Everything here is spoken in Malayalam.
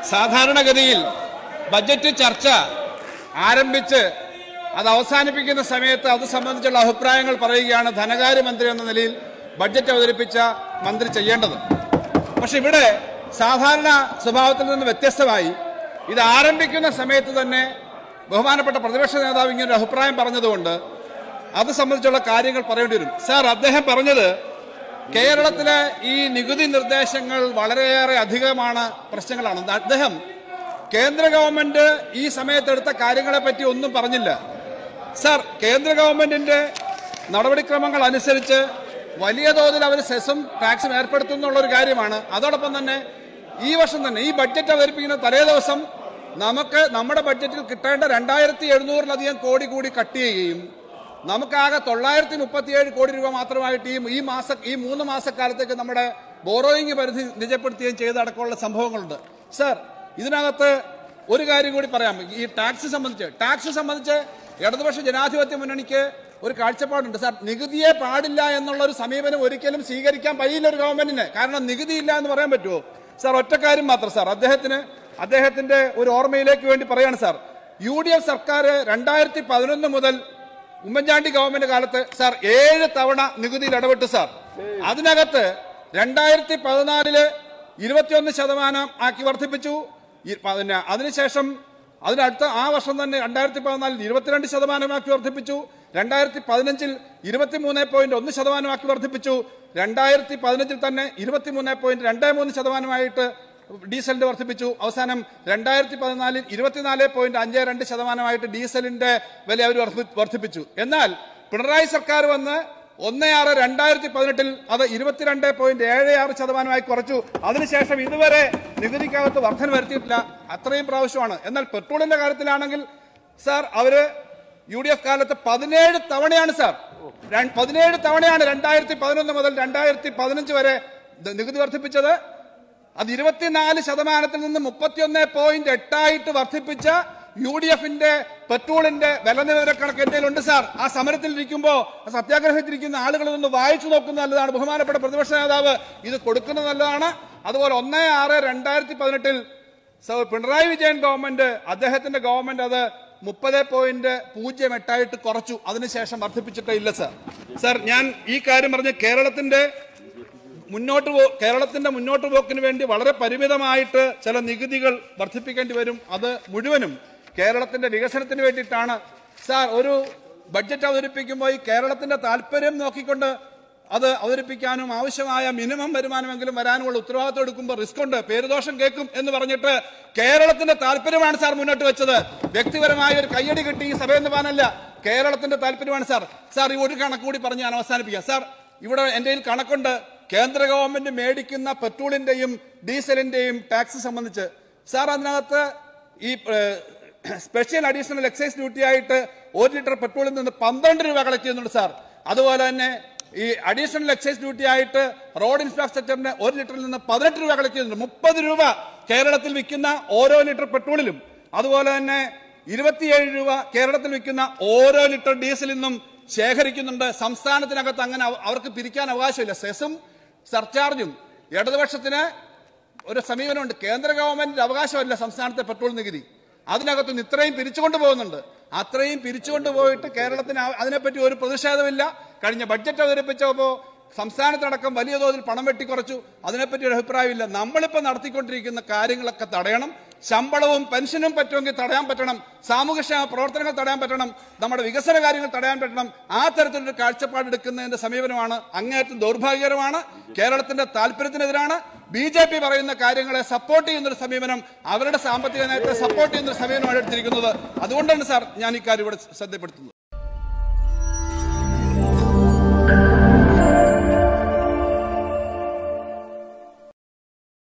സാധാരണഗതിയിൽ ബജറ്റ് ചർച്ച ആരംഭിച്ച് അത് അവസാനിപ്പിക്കുന്ന സമയത്ത് അത് സംബന്ധിച്ചുള്ള അഭിപ്രായങ്ങൾ പറയുകയാണ് ധനകാര്യമന്ത്രി എന്ന നിലയിൽ ബഡ്ജറ്റ് അവതരിപ്പിച്ച മന്ത്രി ചെയ്യേണ്ടത് പക്ഷെ ഇവിടെ സാധാരണ സ്വഭാവത്തിൽ നിന്ന് വ്യത്യസ്തമായി ഇത് ആരംഭിക്കുന്ന സമയത്ത് തന്നെ ബഹുമാനപ്പെട്ട പ്രതിപക്ഷ നേതാവ് ഇങ്ങനെ ഒരു അഭിപ്രായം പറഞ്ഞതുകൊണ്ട് അത് സംബന്ധിച്ചുള്ള കാര്യങ്ങൾ പറയേണ്ടി വരും സാർ അദ്ദേഹം പറഞ്ഞത് കേരളത്തിലെ ഈ നികുതി നിർദ്ദേശങ്ങൾ വളരെയേറെ അധികമാണ് പ്രശ്നങ്ങളാണ് അദ്ദേഹം കേന്ദ്ര ഗവൺമെന്റ് ഈ സമയത്തെടുത്ത കാര്യങ്ങളെ പറ്റി ഒന്നും പറഞ്ഞില്ല സാർ കേന്ദ്ര ഗവൺമെന്റിന്റെ നടപടിക്രമങ്ങൾ അനുസരിച്ച് വലിയ തോതിൽ അവർ സെസും ടാക്സും ഏർപ്പെടുത്തുന്നുള്ള ഒരു കാര്യമാണ് അതോടൊപ്പം തന്നെ ഈ വർഷം തന്നെ ഈ ബഡ്ജറ്റ് അവതരിപ്പിക്കുന്ന തലേ ദിവസം നമുക്ക് നമ്മുടെ ബഡ്ജറ്റിൽ കിട്ടേണ്ട രണ്ടായിരത്തി എഴുന്നൂറിലധികം കോടി കൂടി കട്ട് ചെയ്യുകയും നമുക്കാകെ തൊള്ളായിരത്തി മുപ്പത്തിയേഴ് കോടി രൂപ മാത്രമായിട്ട് ഈ ഈ മാസ ഈ മൂന്ന് മാസക്കാലത്തേക്ക് നമ്മുടെ ബോറോയിങ് പരിധി നിജപ്പെടുത്തുകയും ചെയ്തടക്കമുള്ള സംഭവങ്ങളുണ്ട് സർ ഇതിനകത്ത് ഒരു കാര്യം കൂടി പറയാം ഈ ടാക്സ് സംബന്ധിച്ച് ടാക്സ് സംബന്ധിച്ച് ഇടതുപക്ഷ ജനാധിപത്യ മുന്നണിക്ക് ഒരു കാഴ്ചപ്പാടുണ്ട് സാർ നികുതിയെ പാടില്ല എന്നുള്ള ഒരു സമീപനം ഒരിക്കലും സ്വീകരിക്കാൻ കഴിയില്ല ഒരു ഗവൺമെന്റിന് കാരണം നികുതി ഇല്ല എന്ന് പറയാൻ പറ്റുമോ സാർ ഒറ്റ കാര്യം മാത്രം സാർ അദ്ദേഹത്തിന് അദ്ദേഹത്തിന്റെ ഒരു ഓർമ്മയിലേക്ക് വേണ്ടി പറയാണ് സാർ യു ഡി എഫ് സർക്കാർ രണ്ടായിരത്തി പതിനൊന്ന് മുതൽ ഉമ്മൻചാണ്ടി ഗവൺമെന്റ് കാലത്ത് സാർ ഏഴ് തവണ നികുതിയിൽ ഇടപെട്ടു സാർ അതിനകത്ത് രണ്ടായിരത്തി പതിനാലില് ഇരുപത്തിയൊന്ന് ശതമാനം ആക്കി വർദ്ധിപ്പിച്ചു ഈ- പിന്നെ അതിനുശേഷം അതിനടുത്ത ആ വർഷം തന്നെ രണ്ടായിരത്തി പതിനാലിൽ ഇരുപത്തിരണ്ട് ശതമാനമാക്കി വർദ്ധിപ്പിച്ചു രണ്ടായിരത്തി പതിനഞ്ചിൽ ഇരുപത്തിമൂന്ന് പോയിന്റ് ഒന്ന് ശതമാനമാക്കി വർദ്ധിപ്പിച്ചു രണ്ടായിരത്തി പതിനഞ്ചിൽ തന്നെ ഇരുപത്തിമൂന്ന് പോയിന്റ് രണ്ട് മൂന്ന് ശതമാനമായിട്ട് ഡീസലിന്റെ വർദ്ധിപ്പിച്ചു അവസാനം രണ്ടായിരത്തി പതിനാലിൽ ഇരുപത്തിനാല് പോയിന്റ് അഞ്ച് രണ്ട് ശതമാനമായിട്ട് ഡീസലിന്റെ വില അവർ വർദ്ധി- വർദ്ധിപ്പിച്ചു എന്നാൽ പിണറായി സർക്കാർ വന്ന് ഒന്ന് ആറ് രണ്ടായിരത്തി പതിനെട്ടിൽ അത് ഇരുപത്തിരണ്ട് പോയിന്റ് ഏഴ് ആറ് ശതമാനമായി കുറച്ചു അതിനുശേഷം ഇതുവരെ നികുതിക്കകത്ത് വർധന വരുത്തിയിട്ടില്ല അത്രയും പ്രാവശ്യമാണ് എന്നാൽ പെട്രോളിന്റെ കാര്യത്തിലാണെങ്കിൽ സാർ അവര് യു ഡി എഫ് കാലത്ത് പതിനേഴ് തവണയാണ് സാർ ര- പതിനേഴ് തവണയാണ് രണ്ടായിരത്തി പതിനൊന്ന് മുതൽ രണ്ടായിരത്തി പതിനഞ്ച് വരെ ദ- നികുതി വർദ്ധിപ്പിച്ചത് അത് ഇരുപത്തിനാല് ശതമാനത്തിൽ നിന്ന് മുപ്പത്തിയൊന്ന് പോയിന്റ് എട്ടായിട്ട് വർദ്ധിപ്പിച്ച യു ഡി എഫിന്റെ പെട്രോളിന്റെ വില നിലവാര കണക്ക് എന്റെ ഉണ്ട് സാർ ആ സമരത്തിൽ ഇരിക്കുമ്പോ ആ സത്യാഗ്രഹത്തിരിക്കുന്ന ആളുകൾ ഒന്ന് വായിച്ചു നോക്കുന്നത് നല്ലതാണ് ബഹുമാനപ്പെട്ട പ്രതിപക്ഷ നേതാവ് ഇത് കൊടുക്കുന്നത് നല്ലതാണ് അതുപോലെ ഒന്ന് ആറ് രണ്ടായിരത്തി പതിനെട്ടിൽ സർ പിണറായി വിജയൻ ഗവൺമെന്റ് അദ്ദേഹത്തിന്റെ ഗവൺമെന്റ് അത് മുപ്പത് പോയിന്റ് പൂജ്യം എട്ടായിട്ട് കുറച്ചു അതിനുശേഷം വർദ്ധിപ്പിച്ചിട്ടേ ഇല്ല സർ സർ ഞാൻ ഈ കാര്യം പറഞ്ഞ് കേരളത്തിന്റെ മുന്നോട്ട് പോ കേരളത്തിന്റെ മുന്നോട്ട് പോക്കിന് വേണ്ടി വളരെ പരിമിതമായിട്ട് ചില നികുതികൾ വർദ്ധിപ്പിക്കേണ്ടി വരും അത് മുഴുവനും കേരളത്തിന്റെ വികസനത്തിന് വേണ്ടിയിട്ടാണ് സാർ ഒരു ബഡ്ജറ്റ് അവതരിപ്പിക്കുമ്പോൾ ഈ കേരളത്തിന്റെ താല്പര്യം നോക്കിക്കൊണ്ട് അത് അവതരിപ്പിക്കാനും ആവശ്യമായ മിനിമം വരുമാനമെങ്കിലും വരാനുമുള്ള ഉത്തരവാദിത്വം എടുക്കുമ്പോൾ റിസ്ക് ഉണ്ട് പേരുദോഷം കേൾക്കും എന്ന് പറഞ്ഞിട്ട് കേരളത്തിന്റെ താല്പര്യമാണ് സാർ മുന്നോട്ട് വെച്ചത് വ്യക്തിപരമായ ഒരു കയ്യടി കിട്ടി ഈ സഭയെന്ന് പറഞ്ഞല്ല കേരളത്തിന്റെ താല്പര്യമാണ് സാർ സാർ ഈ ഒരു കണക്ക് കൂടി പറഞ്ഞ് ഞാൻ അവസാനിപ്പിക്കാം സാർ ഇവിടെ എന്റെ കയ്യിൽ കണക്കുണ്ട് കേന്ദ്ര ഗവൺമെന്റ് മേടിക്കുന്ന പെട്രോളിന്റെയും ഡീസലിന്റെയും ടാക്സ് സംബന്ധിച്ച് സാർ അതിനകത്ത് ഈ സ്പെഷ്യൽ അഡീഷണൽ എക്സൈസ് ഡ്യൂട്ടി ആയിട്ട് ഒരു ലിറ്റർ പെട്രോളിൽ നിന്ന് പന്ത്രണ്ട് രൂപ കളക്ട് ചെയ്യുന്നുണ്ട് സാർ അതുപോലെ തന്നെ ഈ അഡീഷണൽ എക്സൈസ് ഡ്യൂട്ടി ആയിട്ട് റോഡ് ഇൻഫ്രാസ്ട്രക്ചറിന് ഒരു ലിറ്ററിൽ നിന്ന് പതിനെട്ട് രൂപ കളക്ട് ചെയ്യുന്നുണ്ട് മുപ്പത് രൂപ കേരളത്തിൽ വിൽക്കുന്ന ഓരോ ലിറ്റർ പെട്രോളിലും അതുപോലെ തന്നെ ഇരുപത്തിയേഴ് രൂപ കേരളത്തിൽ വിൽക്കുന്ന ഓരോ ലിറ്റർ ഡീസലിൽ നിന്നും ശേഖരിക്കുന്നുണ്ട് സംസ്ഥാനത്തിനകത്ത് അങ്ങനെ അവ- അവർക്ക് പിരിക്കാൻ അവകാശമില്ല സെസും സർചാർജും ഇടതുപക്ഷത്തിന് ഒരു സമീപനമുണ്ട് കേന്ദ്ര ഗവൺമെന്റിന്റെ അവകാശമല്ല സംസ്ഥാനത്തെ പെട്രോൾ നികുതി അതിനകത്ത് നിന്ന് ഇത്രയും പിരിച്ചുകൊണ്ട് പോകുന്നുണ്ട് അത്രയും പിരിച്ചുകൊണ്ട് പോയിട്ട് കേരളത്തിന് ആ- അതിനെപ്പറ്റി ഒരു പ്രതിഷേധമില്ല കഴിഞ്ഞ ബഡ്ജറ്റ് അവതരിപ്പിച്ചപ്പോൾ സംസ്ഥാനത്തടക്കം വലിയ തോതിൽ പണം വെട്ടിക്കുറച്ചു അതിനെപ്പറ്റി ഒരു അഭിപ്രായമില്ല നമ്മളിപ്പോൾ നടത്തിക്കൊണ്ടിരിക്കുന്ന കാര്യങ്ങളൊക്കെ തടയണം ശമ്പളവും പെൻഷനും പറ്റുമെങ്കിൽ തടയാൻ പറ്റണം സാമൂഹ്യക്ഷേമ പ്രവർത്തനങ്ങൾ തടയാൻ പറ്റണം നമ്മുടെ വികസന കാര്യങ്ങൾ തടയാൻ പറ്റണം ആ തരത്തിലൊരു കാഴ്ചപ്പാടെടുക്കുന്നതിന്റെ സമീപനമാണ് അങ്ങേയറ്റം ദൗർഭാഗ്യകരമാണ് കേരളത്തിന്റെ താല്പര്യത്തിനെതിരാണ് ബി ജെ പി പറയുന്ന കാര്യങ്ങളെ സപ്പോർട്ട് ചെയ്യുന്നൊരു സമീപനം അവരുടെ സാമ്പത്തിക നയത്തെ സപ്പോർട്ട് ചെയ്യുന്ന ഒരു സമീപനമാണ് എടുത്തിരിക്കുന്നത് അതുകൊണ്ടാണ് സാർ ഞാൻ ഇക്കാര്യം ഇവിടെ ശ്രദ്ധപ്പെടുത്തുന്നത്